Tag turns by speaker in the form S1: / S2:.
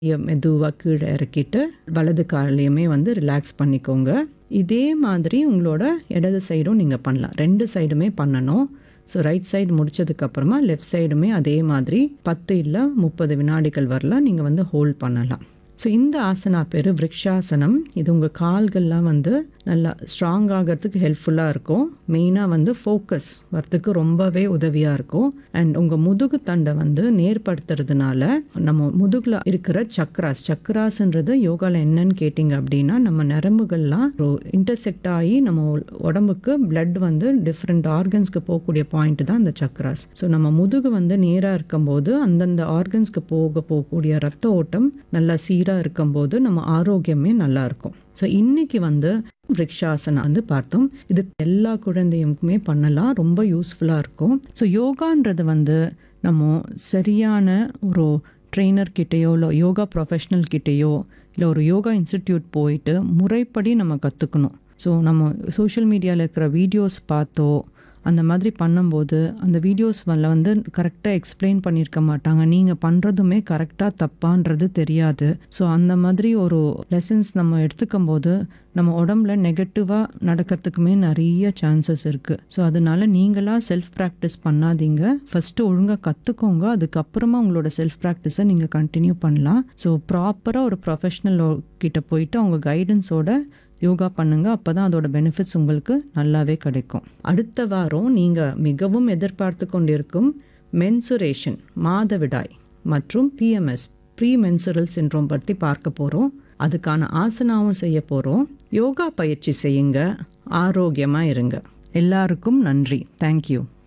S1: மெதுவாக கீழே இறக்கிட்டு வலது காலையுமே வந்து ரிலாக்ஸ் பண்ணிக்கோங்க இதே மாதிரி உங்களோட இடது சைடும் நீங்கள் பண்ணலாம் ரெண்டு சைடுமே பண்ணணும் ஸோ ரைட் சைடு முடிச்சதுக்கப்புறமா லெஃப்ட் சைடுமே அதே மாதிரி பத்து இல்லை முப்பது வினாடிகள் வரலாம் நீங்கள் வந்து ஹோல்ட் பண்ணலாம் ஸோ இந்த ஆசனா பேர் விருக்ஷாசனம் இது உங்கள் கால்கள்லாம் வந்து நல்லா ஸ்ட்ராங் ஆகிறதுக்கு ஹெல்ப்ஃபுல்லாக இருக்கும் மெயினாக வந்து ஃபோக்கஸ் வரத்துக்கு ரொம்பவே உதவியாக இருக்கும் அண்ட் உங்கள் முதுகு தண்டை வந்து நேர்படுத்துறதுனால நம்ம முதுகில் இருக்கிற சக்ராஸ் சக்ராஸ்ன்றது யோகாவில் என்னன்னு கேட்டிங்க அப்படின்னா நம்ம நரம்புகள்லாம் இன்டர்செக்ட் ஆகி நம்ம உடம்புக்கு பிளட் வந்து டிஃப்ரெண்ட் ஆர்கன்ஸ்க்கு போகக்கூடிய பாயிண்ட் தான் அந்த சக்ராஸ் ஸோ நம்ம முதுகு வந்து நேராக இருக்கும்போது அந்தந்த ஆர்கன்ஸ்க்கு போக போகக்கூடிய ரத்த ஓட்டம் நல்லா சீராக இருக்கும்போது நம்ம ஆரோக்கியமே நல்லா இருக்கும் ஸோ இன்னைக்கு வந்து விரக்ஷாசனம் வந்து பார்த்தோம் இது எல்லா குழந்தையுமே பண்ணலாம் ரொம்ப யூஸ்ஃபுல்லாக இருக்கும் ஸோ யோகான்றது வந்து நம்ம சரியான ஒரு ட்ரெயினர் கிட்டேயோ இல்லை யோகா ப்ரொஃபஷ்னல் கிட்டேயோ இல்லை ஒரு யோகா இன்ஸ்டிடியூட் போயிட்டு முறைப்படி நம்ம கற்றுக்கணும் ஸோ நம்ம சோஷியல் மீடியாவில் இருக்கிற வீடியோஸ் பார்த்தோ அந்த மாதிரி பண்ணும்போது அந்த வீடியோஸ் வந்து கரெக்டாக எக்ஸ்பிளைன் பண்ணியிருக்க மாட்டாங்க நீங்கள் பண்ணுறதுமே கரெக்டாக தப்பான்றது தெரியாது ஸோ அந்த மாதிரி ஒரு லெசன்ஸ் நம்ம எடுத்துக்கும் போது நம்ம உடம்புல நெகட்டிவாக நடக்கிறதுக்குமே நிறைய சான்சஸ் இருக்குது ஸோ அதனால நீங்களாக செல்ஃப் ப்ராக்டிஸ் பண்ணாதீங்க ஃபஸ்ட்டு ஒழுங்காக கற்றுக்கோங்க அதுக்கப்புறமா உங்களோட செல்ஃப் ப்ராக்டிஸை நீங்கள் கண்டினியூ பண்ணலாம் ஸோ ப்ராப்பராக ஒரு ப்ரொஃபஷ்னல் கிட்ட போயிட்டு அவங்க கைடன்ஸோட யோகா பண்ணுங்க அப்போ தான் அதோட பெனிஃபிட்ஸ் உங்களுக்கு நல்லாவே கிடைக்கும் அடுத்த வாரம் நீங்கள் மிகவும் எதிர்பார்த்து கொண்டிருக்கும் மென்சுரேஷன் மாதவிடாய் மற்றும் பிஎம்எஸ் ப்ரீ மென்சுரல் சின்ரோம் பற்றி பார்க்க போகிறோம் அதுக்கான ஆசனாவும் செய்ய போகிறோம் யோகா பயிற்சி செய்யுங்க ஆரோக்கியமாக இருங்க எல்லாருக்கும் நன்றி தேங்க்யூ